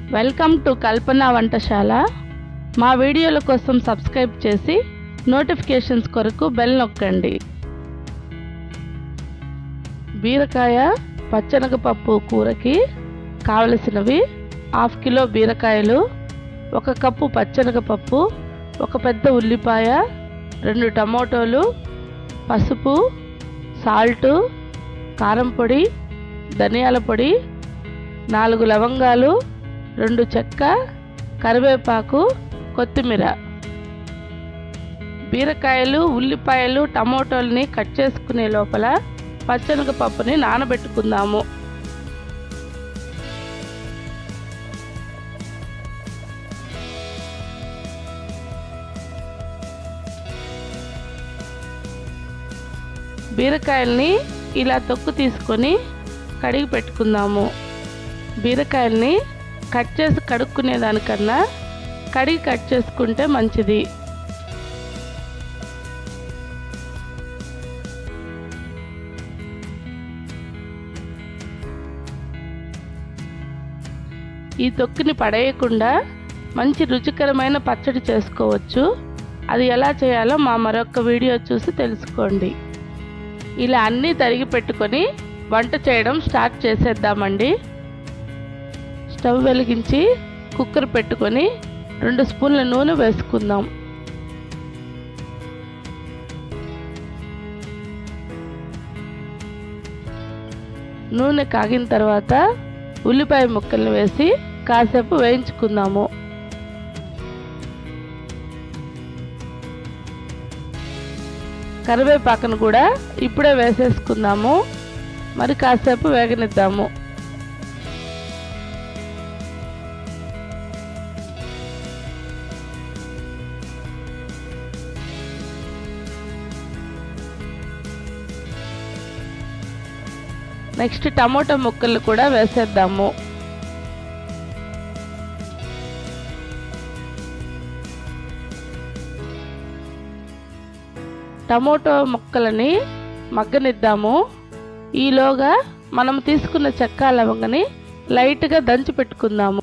welcome to కల్పన వంటశాల మా వీడియోల కోసం సబ్స్క్రైబ్ చేసి నోటిఫికేషన్స్ కొరకు బెల్ నొక్కండి బీరకాయ పచ్చనగపప్పు కూరకి కావలసినవి హాఫ్ కిలో బీరకాయలు ఒక కప్పు పచ్చనగపప్పు ఒక పెద్ద ఉల్లిపాయ రెండు టమోటోలు పసుపు సాల్టు కారం పొడి ధనియాల పొడి నాలుగు లవంగాలు రెండు చెక్క కరివేపాకు కొత్తిమీర బీరకాయలు ఉల్లిపాయలు టమోటోల్ని కట్ చేసుకునే లోపల పచ్చనగపప్పుని నానబెట్టుకుందాము బీరకాయల్ని ఇలా తొక్కు తీసుకొని కడిగి పెట్టుకుందాము బీరకాయల్ని కట్ చేసి కడుక్కునే దానికన్నా కడిగి కట్ చేసుకుంటే మంచిది ఈ తొక్కుని పడేయకుండా మంచి రుచికరమైన పచ్చడి చేసుకోవచ్చు అది ఎలా చేయాలో మా మరొక వీడియో చూసి తెలుసుకోండి ఇలా అన్నీ తరిగి పెట్టుకొని వంట చేయడం స్టార్ట్ చేసేద్దామండి స్టవ్ వెలిగించి కుక్కర్ పెట్టుకొని రెండు స్పూన్ల నూనె వేసుకుందాం నూనె కాగిన తర్వాత ఉల్లిపాయ ముక్కల్ని వేసి కాసేపు వేయించుకుందాము కరివేపాకును కూడా ఇప్పుడే వేసేసుకుందాము మరి కాసేపు వేగనిద్దాము నెక్స్ట్ టమోటా ముక్కలు కూడా వేసేద్దాము టమోటో ముక్కలని మగ్గనిద్దాము ఈలోగా మనం తీసుకున్న చెక్క లవంగని లైట్గా దంచి పెట్టుకుందాము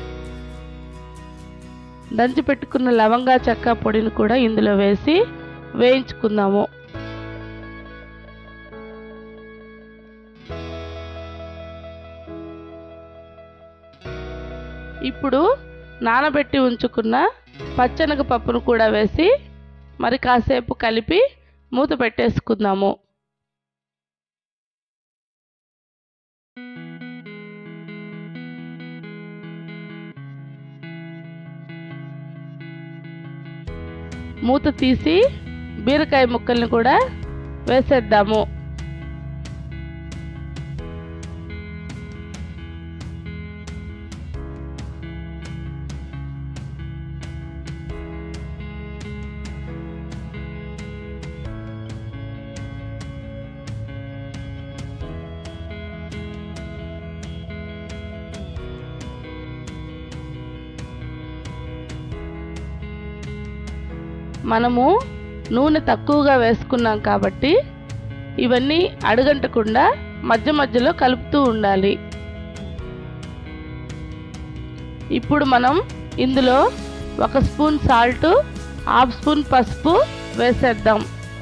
దంచి పెట్టుకున్న లవంగా చెక్క పొడిని కూడా ఇందులో వేసి వేయించుకుందాము ఇప్పుడు నానబెట్టి ఉంచుకున్న పచ్చనగ పప్పును కూడా వేసి మరి కాసేపు కలిపి మూత పెట్టేసుకుందాము మూత తీసి బీరకాయ ముక్కల్ని కూడా వేసేద్దాము మనము నూనె తక్కువగా వేసుకున్నాం కాబట్టి ఇవన్నీ అడుగంటకుండా మధ్య మధ్యలో కలుపుతూ ఉండాలి ఇప్పుడు మనం ఇందులో ఒక స్పూన్ సాల్ట్ హాఫ్ స్పూన్ పసుపు వేసేద్దాం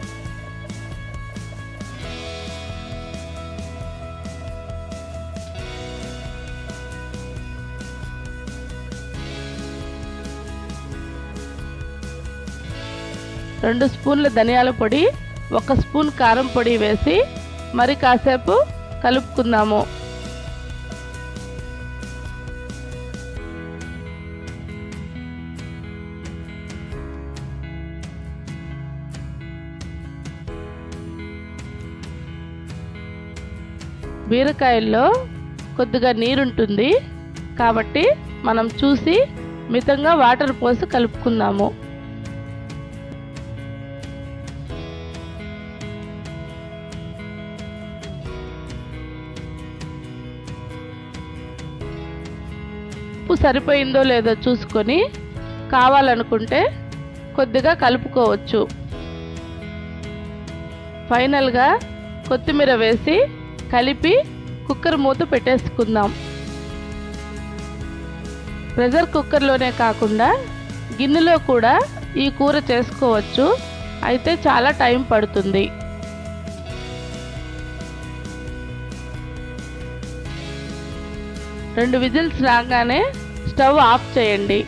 రెండు స్పూన్ల ధనియాల పొడి ఒక స్పూన్ కారం పొడి వేసి మరి కాసేపు కలుపుకుందాము బీరకాయల్లో కొద్దిగా నీరుంటుంది కాబట్టి మనం చూసి మితంగా వాటర్ పోసి కలుపుకుందాము ఉప్పు సరిపోయిందో లేదో చూసుకొని కావాలనుకుంటే కొద్దిగా కలుపుకోవచ్చు ఫైనల్గా కొత్తిమీర వేసి కలిపి కుక్కర్ మూత పెట్టేసుకుందాం ప్రెషర్ కుక్కర్లోనే కాకుండా గిన్నెలో కూడా ఈ కూర చేసుకోవచ్చు అయితే చాలా టైం పడుతుంది రెండు విజిల్స్ రాగానే స్టవ్ ఆఫ్ చేయండి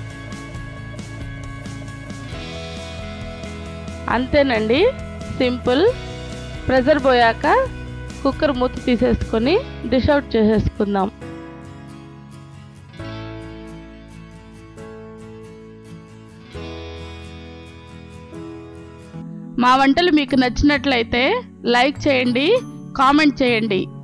అంతేనండి సింపుల్ ప్రెషర్ పోయాక కుక్కర్ మూత తీసేసుకొని డిష్ అవుట్ చేసేసుకుందాం మా వంటలు మీకు నచ్చినట్లయితే లైక్ చేయండి కామెంట్ చేయండి